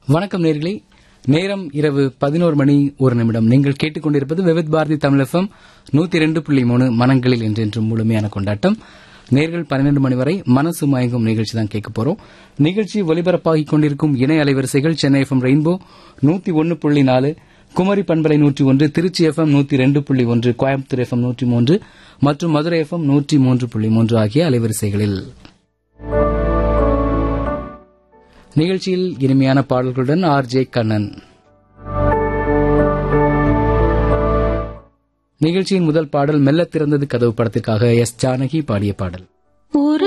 வணக்கம் நேர்களே நேரம் இரவு பதினோரு மணி ஒரு நிமிடம் நீங்கள் கேட்டுக்கொண்டிருப்பது விவித் பாரதி தமிழ் எஃப்எம் நூத்தி ரெண்டு புள்ளி மூணு மனங்களில் என்றென்றும் முழுமையான கொண்டாட்டம் நேர்கள் பன்னிரண்டு மணி வரை மனசு மயங்கும் நிகழ்ச்சி தான் கேட்க போறோம் நிகழ்ச்சி ஒலிபரப்பாகிக் கொண்டிருக்கும் இணை அலைவரிசைகள் சென்னை எஃப்எம் ரெயின்போ நூத்தி ஒன்னு புள்ளி நாலு குமரி பண்பலை நூற்றி ஒன்று திருச்சி எஃப்எம் நூத்தி ரெண்டு புள்ளி ஒன்று கோயம்புத்தூர் எஃப்எம் நூற்றி மூன்று மற்றும் மதுரை எஃப்எம் நூற்றி மூன்று புள்ளி மூன்று ஆகிய அலைவரிசைகளில் நிகழ்ச்சியில் இனிமையான பாடல்களுடன் ஆர் ஜே கண்ணன் நிகழ்ச்சியின் முதல் பாடல் மெல்ல திறந்தது கதவு படத்திற்காக எஸ் ஜானகி பாடிய பாடல் ஒரு